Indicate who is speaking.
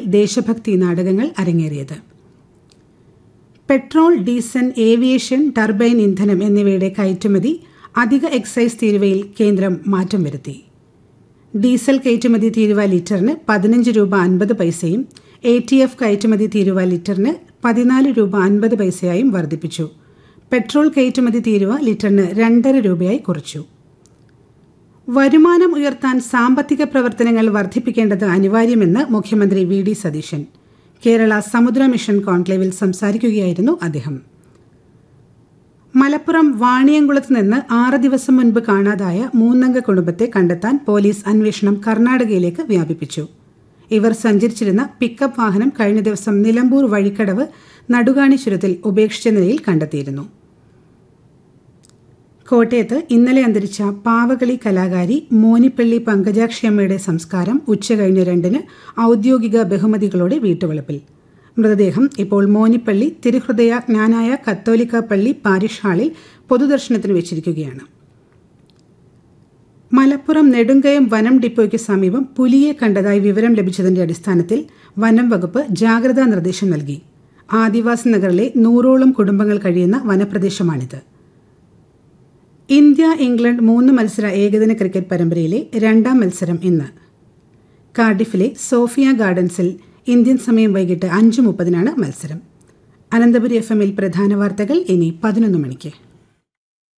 Speaker 1: ദേശഭക്തി നാടകങ്ങൾ അരങ്ങേറിയത് പെട്രോൾ ഡീസൽ ഏവിയേഷൻ ടർബൈൻ ഇന്ധനം എന്നിവയുടെ കയറ്റുമതി അധിക എക്സൈസ് തീരുവയിൽ കേന്ദ്രം മാറ്റം വരുത്തി ഡീസൽ കയറ്റുമതി തീരുവ ലിറ്ററിന് പതിനഞ്ച് രൂപ അൻപത് പൈസയും എ ടി എഫ് കയറ്റുമതി തീരുവ ലിറ്ററിന് പതിനാല് രൂപ അൻപത് പൈസയായും വർദ്ധിപ്പിച്ചു പെട്രോൾ കയറ്റുമതി തീരുവ ലിറ്ററിന് രണ്ടര രൂപയായി കുറച്ചു വരുമാനം ഉയർത്താൻ സാമ്പത്തിക പ്രവർത്തനങ്ങൾ വർദ്ധിപ്പിക്കേണ്ടത് അനിവാര്യമെന്ന് മുഖ്യമന്ത്രി വി ഡി സതീശൻ കേരള സമുദ്ര മിഷൻ കോൺക്ലേവിൽ സംസാരിക്കുകയായിരുന്നു അദ്ദേഹം മലപ്പുറം വാണിയംകുളത്ത് നിന്ന് ആറ് ദിവസം മുൻപ് കാണാതായ മൂന്നംഗ കുടുംബത്തെ കണ്ടെത്താൻ പോലീസ് അന്വേഷണം കർണാടകയിലേക്ക് വ്യാപിപ്പിച്ചു ഇവർ സഞ്ചരിച്ചിരുന്ന പിക്കപ്പ് വാഹനം കഴിഞ്ഞ ദിവസം നിലമ്പൂർ വഴിക്കടവ് നടുകാണി ചുരത്തിൽ ഉപേക്ഷിച്ച നിലയിൽ കണ്ടെത്തിയിരുന്നു കോട്ടയത്ത് ഇന്നലെ അന്തരിച്ച പാവകളി കലാകാരി മോനിപ്പള്ളി പങ്കജാക്ഷിയമ്മയുടെ സംസ്കാരം ഉച്ചകഴിഞ്ഞ് രണ്ടിന് ഔദ്യോഗിക ബഹുമതികളോടെ വീട്ടുവളപ്പിൽ മൃതദേഹം ഇപ്പോൾ മോനിപ്പള്ളി തിരുഹൃദയ ജ്ഞാനായ കത്തോലിക്ക പള്ളി പാരിഷ് ഹാളിൽ പൊതുദർശനത്തിന് വെച്ചിരിക്കുകയാണ് മലപ്പുറം നെടുങ്കയം വനം ഡിപ്പോയ്ക്ക് സമീപം പുലിയെ കണ്ടതായി വിവരം ലഭിച്ചതിന്റെ അടിസ്ഥാനത്തിൽ വനം വകുപ്പ് ജാഗ്രതാ നിർദ്ദേശം നൽകി ആദിവാസി നഗറിലെ നൂറോളം കുടുംബങ്ങൾ കഴിയുന്ന വനപ്രദേശമാണിത് ഇന്ത്യ ഇംഗ്ലണ്ട് മൂന്ന് മത്സര ഏകദിന ക്രിക്കറ്റ് പരമ്പരയിലെ രണ്ടാം മത്സരം ഇന്ന് കാർഡിഫിലെ സോഫിയ ഗാർഡൻസിൽ ഇന്ത്യൻ സമയം വൈകിട്ട് അഞ്ച് മുപ്പതിനാണ് മത്സരം അനന്തപുരി എഫ് എമ്മിൽ പ്രധാന വാർത്തകൾ ഇനി പതിനൊന്ന് മണിക്ക്